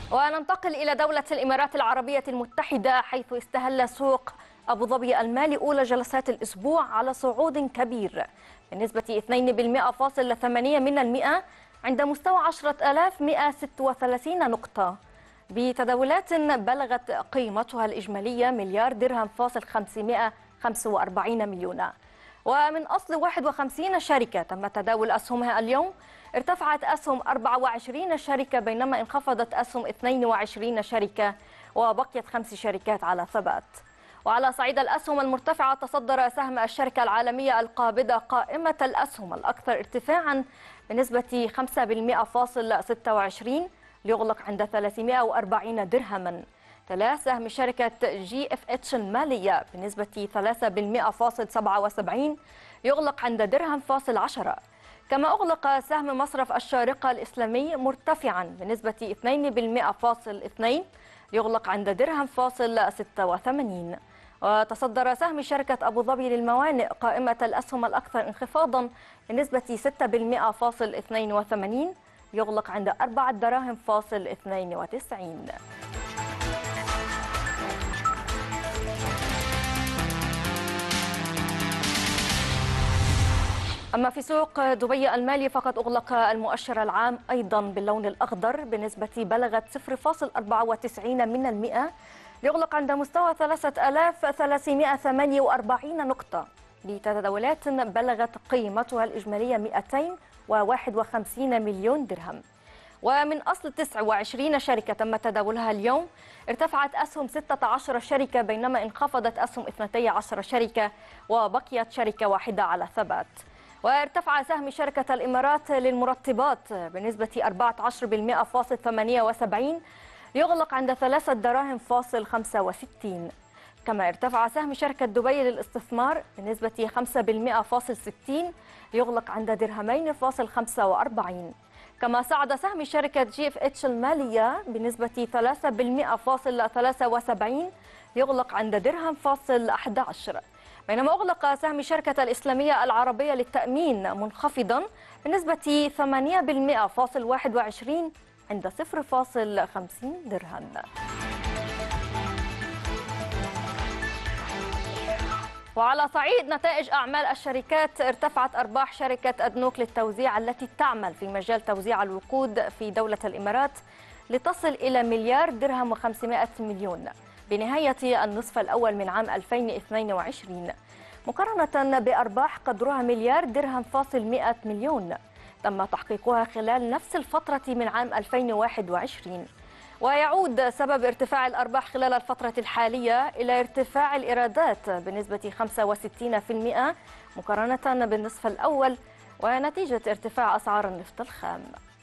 وننتقل إلى دولة الإمارات العربية المتحدة حيث استهل سوق أبو ظبي المالي أولى جلسات الأسبوع على صعود كبير بنسبة 2.8% من المئة عند مستوى 10136 نقطة بتداولات بلغت قيمتها الإجمالية مليار درهم فاصل 545 مليون ومن أصل 51 شركة تم تداول أسهمها اليوم ارتفعت أسهم 24 شركة بينما انخفضت أسهم 22 شركة وبقيت خمس شركات على ثبات وعلى صعيد الأسهم المرتفعة تصدر سهم الشركة العالمية القابضة قائمة الأسهم الأكثر ارتفاعا بنسبة 5.26 ليغلق عند 340 درهما تلا سهم شركة جي اف اتش المالية بنسبة 3.77 يغلق عند درهم فاصل 10 كما أغلق سهم مصرف الشارقة الإسلامي مرتفعا بنسبة 2.2 يغلق عند درهم فاصل 86 وتصدر سهم شركة أبو ظبي للموانئ قائمة الأسهم الأكثر انخفاضا بنسبة 6.82 يغلق عند 4 دراهم فاصل 92 أما في سوق دبي المالي فقد أغلق المؤشر العام أيضا باللون الأخضر بنسبة بلغت 0.94 من المئة ليغلق عند مستوى 3348 نقطة لتداولات بلغت قيمتها الإجمالية 251 مليون درهم ومن أصل 29 شركة تم تداولها اليوم ارتفعت أسهم 16 شركة بينما انخفضت أسهم 12 شركة وبقيت شركة واحدة على ثبات وارتفع سهم شركة الإمارات للمرطبات بنسبة 14.78 يغلق عند ثلاثة دراهم فاصل 65 كما ارتفع سهم شركة دبي للاستثمار بنسبة 5.60 يغلق عند درهمين فاصل 45 كما صعد سهم شركة جي اف اتش المالية بنسبة 3.73 يغلق عند درهم فاصل 11 بينما أغلق سهم شركة الإسلامية العربية للتأمين منخفضا بنسبة 8.21 عند 0.50 درهم وعلى صعيد نتائج أعمال الشركات ارتفعت أرباح شركة أدنوك للتوزيع التي تعمل في مجال توزيع الوقود في دولة الإمارات لتصل إلى مليار درهم و500 مليون بنهاية النصف الأول من عام 2022 مقارنة بأرباح قدرها مليار درهم فاصل 100 مليون تم تحقيقها خلال نفس الفترة من عام 2021 ويعود سبب ارتفاع الأرباح خلال الفترة الحالية إلى ارتفاع الإيرادات بنسبة 65% مقارنة بالنصف الأول ونتيجة ارتفاع أسعار النفط الخام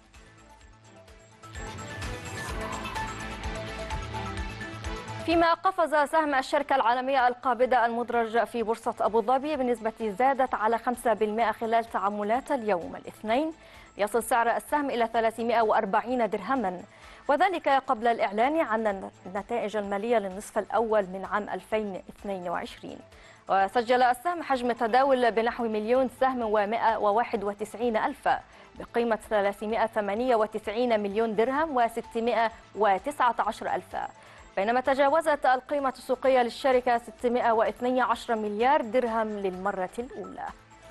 فيما قفز سهم الشركة العالمية القابضة المدرج في بورصة أبو ظبي بنسبة زادت على 5% خلال تعاملات اليوم الاثنين يصل سعر السهم إلى 340 درهما وذلك قبل الإعلان عن النتائج المالية للنصف الأول من عام 2022 وسجل السهم حجم تداول بنحو مليون سهم و191 ألف بقيمة 398 مليون درهم و619 ألف بينما تجاوزت القيمة السوقية للشركة 612 مليار درهم للمرة الأولى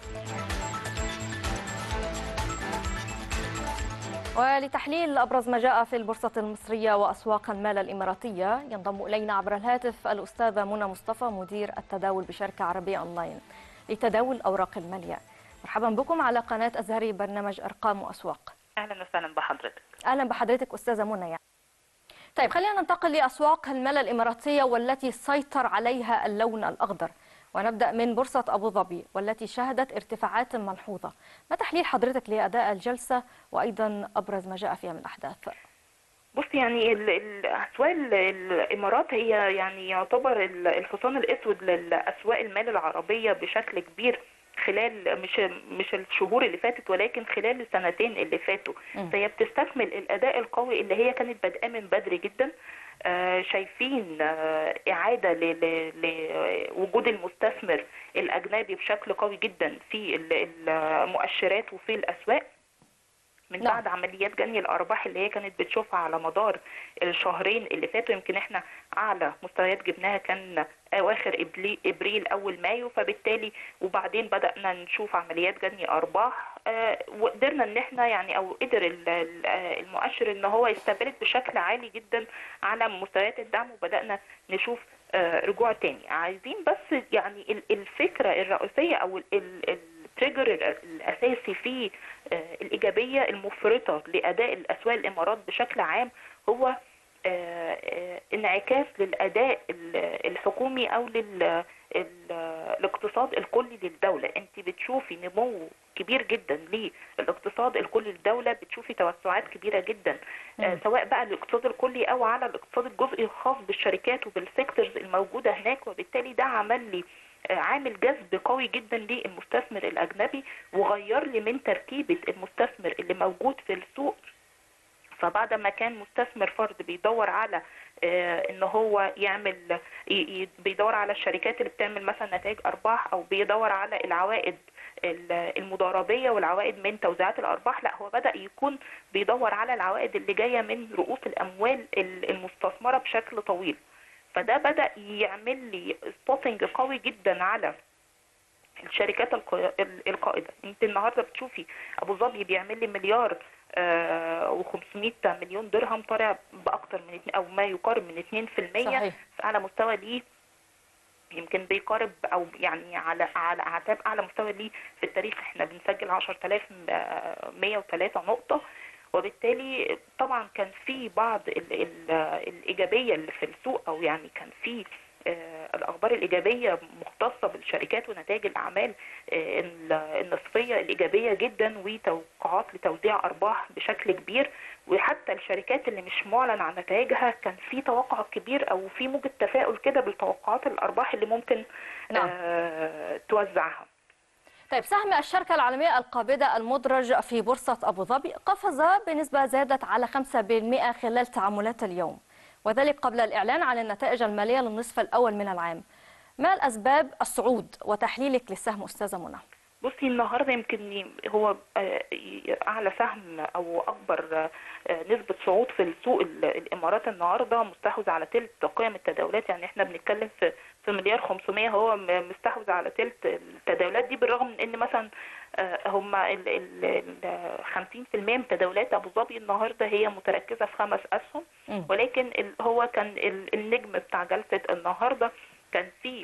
ولتحليل أبرز ما جاء في البورصة المصرية وأسواق المال الإماراتية ينضم إلينا عبر الهاتف الأستاذة منى مصطفى مدير التداول بشركة عربية أونلاين لتداول أوراق المالية مرحبا بكم على قناة أزهري برنامج أرقام وأسواق أهلا وسهلا بحضرتك أهلا بحضرتك أستاذة منى يعني. طيب خلينا ننتقل لأسواق المال الإماراتية والتي سيطر عليها اللون الأخضر ونبدأ من بورصة أبو ظبي والتي شهدت ارتفاعات ملحوظة ما تحليل حضرتك لأداء الجلسة وأيضا أبرز ما جاء فيها من أحداث بص يعني الاسواق الامارات هي يعني يعتبر الحصان الاسود للاسواق المال العربيه بشكل كبير خلال مش مش الشهور اللي فاتت ولكن خلال السنتين اللي فاتوا فهي بتستكمل الاداء القوي اللي هي كانت بادئه من بدري جدا آه شايفين آه إعادة لوجود المستثمر الأجنبي بشكل قوي جدا في المؤشرات وفي الأسواق من نعم. بعد عمليات جني الارباح اللي هي كانت بتشوفها على مدار الشهرين اللي فاتوا يمكن احنا اعلى مستويات جبناها كان اواخر إبلي- ابريل اول مايو فبالتالي وبعدين بدانا نشوف عمليات جني ارباح آه، وقدرنا ان احنا يعني او قدر ال- ال- آه، المؤشر ان هو يستمر بشكل عالي جدا على مستويات الدعم وبدانا نشوف آه، رجوع تاني عايزين بس يعني ال- الفكره الرئيسيه او ال- ال- التريجر الاساسي في آه، الايجابيه المفرطه لاداء الاسواق الامارات بشكل عام هو آه، آه، انعكاس للاداء ال- الحكومي او لل ال- الاقتصاد الكلي للدوله انت بتشوفي نمو كبير جدا للاقتصاد الكلي للدوله بتشوفي توسعات كبيره جدا آه، مم. سواء بقى الاقتصاد الكلي او على الاقتصاد الجزئي الخاص بالشركات وبالسيكتورز الموجوده هناك وبالتالي ده عمل لي آه، عامل جذب قوي جدا للمستثمر الاجنبي وغير لي من تركيبه المستثمر اللي موجود في السوق فبعد ما كان مستثمر فرد بيدور على آه، ان هو يعمل ي- ي- بيدور على الشركات اللي بتعمل مثلا نتائج ارباح او بيدور على العوائد ال- المضاربيه والعوائد من توزيعات الارباح لا هو بدا يكون بيدور على العوائد اللي جايه من رؤوس الاموال ال- المستثمره بشكل طويل فده بدا يعمل لي سبوتنج قوي جدا على الشركات الق- ال- القائده انت النهارده بتشوفي ابو ظبي بيعمل لي مليار و500 مليون درهم طالع باكتر من اتنين- او ما يقارب من 2% صحيح على مستوى ليه يمكن بيقارب او يعني على على اعتاب اعلى مستوى ليه في التاريخ احنا بنسجل 10103 نقطه وبالتالي طبعا كان في بعض ال ال الايجابيه اللي في السوق او يعني كان في آه، الاخبار الايجابيه مختصه بالشركات ونتائج الاعمال آه، ال- النصفيه الايجابيه جدا وتوقعات لتوزيع ارباح بشكل كبير وحتى الشركات اللي مش معلن عن نتائجها كان في توقع كبير او في موجة تفاؤل كده بالتوقعات الارباح اللي ممكن نعم. آه توزعها طيب سهم الشركة العالمية القابضة المدرج في بورصة أبو ظبي قفز بنسبة زادت على 5% خلال تعاملات اليوم وذلك قبل الإعلان عن النتائج المالية للنصف الأول من العام ما الأسباب الصعود وتحليلك للسهم أستاذة منى؟ بصي النهارده يمكن هو آه، اعلى سهم او اكبر آه، نسبه صعود في السوق ال- الامارات النهارده مستحوذ على ثلث قيم التداولات يعني احنا بنتكلم في في مليار 500 هو م- مستحوذ على ثلث التداولات دي بالرغم من ان مثلا آه، هم ال ال- ال 50% من تداولات ابو ظبي النهارده هي متركزه في خمس اسهم مم. ولكن ال- هو كان ال- النجم بتاع جلسه النهارده كان فيه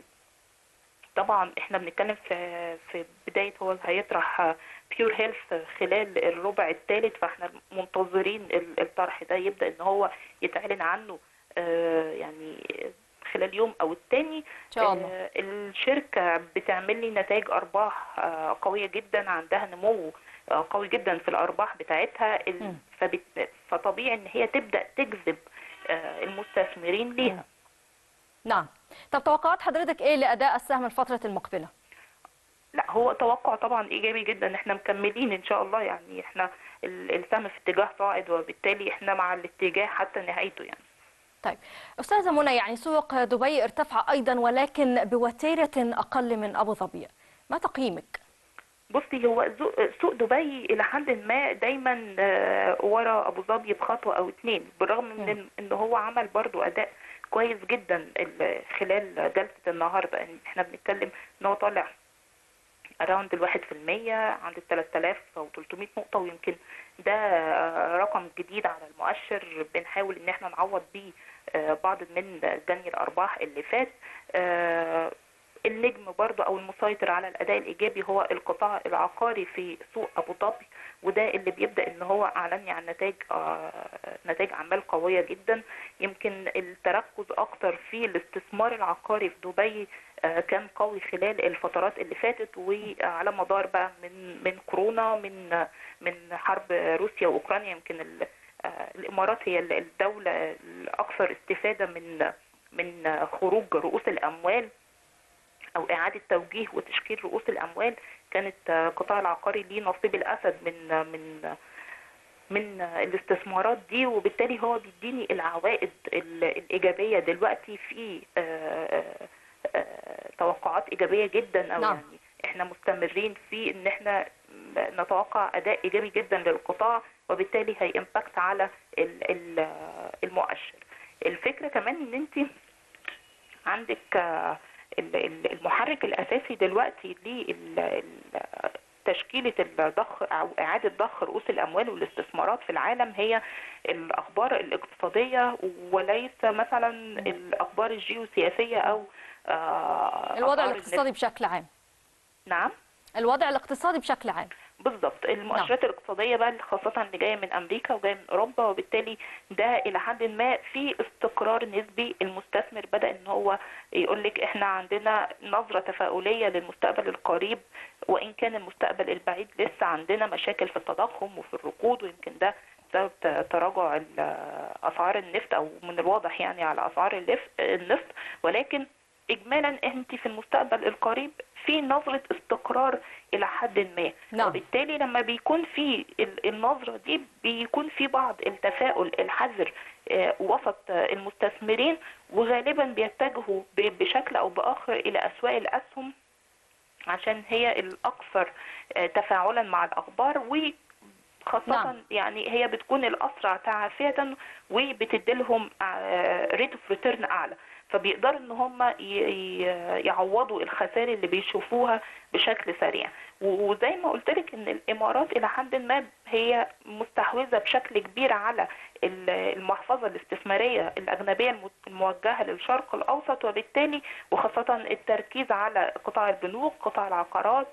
طبعا احنا بنتكلم في في بدايه هو هيطرح بيور هيلث خلال الربع الثالث فاحنا منتظرين ال- الطرح ده يبدا ان هو يتعلن عنه آه، يعني خلال يوم او التاني إن شاء الله آه، الشركه بتعمل لي نتائج ارباح آه، قويه جدا عندها نمو آه، قوي جدا في الارباح بتاعتها ال- مم. فبت- فطبيعي ان هي تبدا تجذب آه، المستثمرين ليها نعم طب توقعات حضرتك إيه لأداء السهم الفترة المقبلة؟ لا هو توقع طبعا ايجابي جدا احنا مكملين ان شاء الله يعني احنا ال- السهم في اتجاه صاعد وبالتالي احنا مع الاتجاه حتى نهايته يعني طيب أستاذة منى يعني سوق دبي ارتفع أيضا ولكن بوتيرة أقل من أبو ظبي ما تقييمك؟ بصي هو زو- سوق دبي الى حد ما دايما آه، ورا ابو ظبي بخطوه او اتنين بالرغم من مم. إن- ان هو عمل برضو اداء كويس جدا ال- خلال جلسه النهارده يعني احنا بنتكلم ان هو طالع اراوند الواحد في المية عند التلات آلاف أو تلتمية نقطة ويمكن ده آه، رقم جديد على المؤشر بنحاول إن احنا نعوض بيه آه، بعض من جني الأرباح اللي فات آه، النجم برضو أو المسيطر على الأداء الإيجابي هو القطاع العقاري في سوق أبو ظبي وده اللي بيبدأ إن هو أعلن عن نتائج آه، نتائج أعمال قوية جدا يمكن التركز أكتر في الاستثمار العقاري في دبي آه، كان قوي خلال الفترات اللي فاتت وعلى مدار بقى من من كورونا من من حرب روسيا واوكرانيا يمكن ال- آه، الامارات هي ال- الدوله الاكثر استفاده من من خروج رؤوس الاموال او اعاده توجيه وتشكيل رؤوس الاموال كانت آه، القطاع العقاري ليه نصيب الاسد من من من الاستثمارات دي وبالتالي هو بيديني العوائد ال- الايجابيه دلوقتي في آه، آه، توقعات ايجابيه جدا او نعم. يعني احنا مستمرين في ان احنا نتوقع اداء ايجابي جدا للقطاع وبالتالي هيمباكت على ال- ال- المؤشر الفكره كمان ان انت عندك آه، ال- ال- المحرك الاساسي دلوقتي لتشكيله الضخ او اعاده ضخ رؤوس الاموال والاستثمارات في العالم هي الاخبار الاقتصاديه وليس مثلا الاخبار الجيوسياسيه او آه، الوضع أسعار الاقتصادي بشكل عام النفط. نعم الوضع الاقتصادي بشكل عام بالظبط المؤشرات الاقتصاديه بقى خاصه اللي جايه من امريكا وجايه من اوروبا وبالتالي ده الى حد ما في استقرار نسبي المستثمر بدا ان هو يقول لك احنا عندنا نظره تفاؤليه للمستقبل القريب وان كان المستقبل البعيد لسه عندنا مشاكل في التضخم وفي الركود ويمكن ده بسبب ت- تراجع ال- اسعار النفط او من الواضح يعني على اسعار النف- النفط ولكن اجمالا انت في المستقبل القريب في نظره استقرار الى حد ما نعم. وبالتالي لما بيكون في ال- النظره دي بيكون في بعض التفاؤل الحذر آه، وسط آه، المستثمرين وغالبا بيتجهوا ب- بشكل او باخر الى اسواق الاسهم عشان هي الاكثر آه، تفاعلا مع الاخبار و خاصة نعم. نعم. يعني هي بتكون الأسرع تعافية وبتديلهم ريت اوف ريتيرن أعلى فبيقدروا ان هم ي- ي- يعوضوا الخسائر اللي بيشوفوها بشكل سريع و- وزي ما قلت لك ان الامارات الى حد ما هي مستحوذه بشكل كبير على ال- المحفظه الاستثماريه الاجنبيه الم- الموجهه للشرق الاوسط وبالتالي وخاصه التركيز على قطاع البنوك قطاع العقارات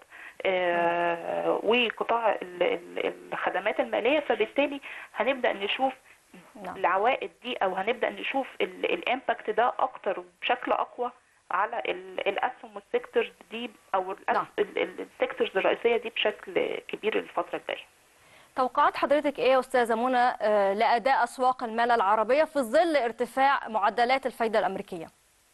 آه، وقطاع ال- ال- الخدمات الماليه فبالتالي هنبدا نشوف نعم العوائد دي او هنبدا نشوف الامباكت ده اكتر بشكل اقوى على ال- الاسهم والسيكتورز دي او الأس- نعم. ال- ال- السيكتورز الرئيسيه دي بشكل كبير الفتره الجايه توقعات حضرتك ايه يا استاذه منى آه، لاداء اسواق المال العربيه في ظل ارتفاع معدلات الفايده الامريكيه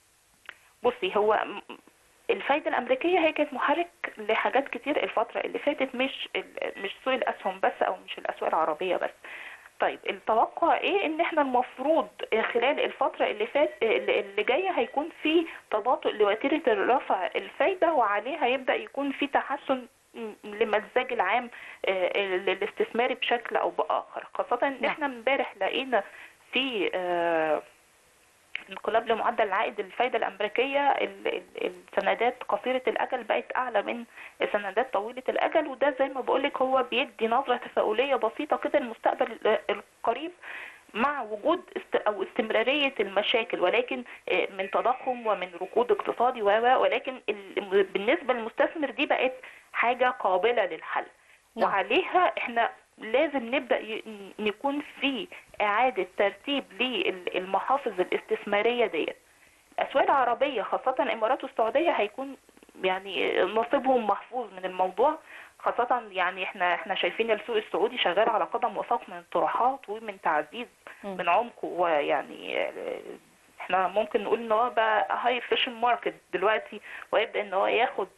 بصي هو م- الفايده الامريكيه هي كانت محرك لحاجات كتير الفتره اللي فاتت مش ال- مش سوق الاسهم بس او مش الاسواق العربيه بس طيب التوقع ايه ان احنا المفروض خلال الفتره اللي فات اللي اللي جايه هيكون في تباطؤ لوتيره رفع الفايده وعليه هيبدا يكون في تحسن م- لمزاج العام آه، ال- الاستثماري بشكل او باخر خاصه ان نعم. احنا امبارح لقينا في آه، انقلاب لمعدل العائد الفايدة الأمريكية ال- ال- السندات قصيرة الأجل بقت أعلى من السندات طويلة الأجل وده زي ما بقولك هو بيدي نظرة تفاؤلية بسيطة كده للمستقبل ال- القريب مع وجود است أو استمرارية المشاكل ولكن آه، من تضخم ومن ركود اقتصادي و و- ولكن ال- بالنسبة للمستثمر دي بقت حاجة قابلة للحل نعم. وعليها احنا لازم نبدا ي- نكون في اعاده ترتيب للمحافظ الاستثماريه ديت الاسواق العربيه خاصه الامارات والسعوديه هيكون يعني نصيبهم محفوظ من الموضوع خاصة يعني احنا احنا شايفين السوق السعودي شغال على قدم وساق من الطروحات ومن تعزيز مم. من عمق ويعني آه، احنا ممكن نقول ان هو بقى هاي فيشن ماركت دلوقتي ويبدا ان هو ياخد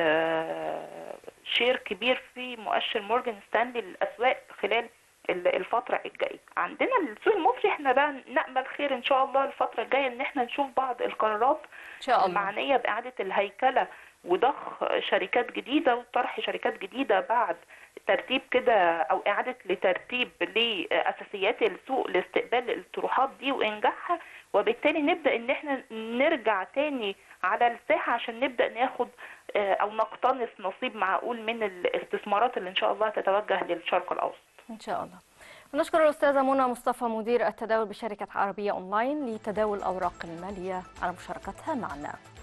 آه، شير كبير في مؤشر مورجان ستانلي للاسواق خلال ال- الفترة الجاية عندنا السوق المصري احنا بقى نأمل خير ان شاء الله الفترة الجاية ان احنا نشوف بعض القرارات ان شاء الله المعنية بإعادة الهيكلة وضخ شركات جديدة وطرح شركات جديدة بعد ترتيب كده أو إعادة لترتيب لأساسيات السوق لاستقبال الطروحات دي وإنجاحها وبالتالي نبدأ إن احنا نرجع تاني على الساحة عشان نبدأ ناخد آه، أو نقتنص نصيب معقول من الاستثمارات اللي إن شاء الله تتوجه للشرق الأوسط ان شاء الله ونشكر الاستاذه منى مصطفى مدير التداول بشركه عربيه اونلاين لتداول الاوراق الماليه على مشاركتها معنا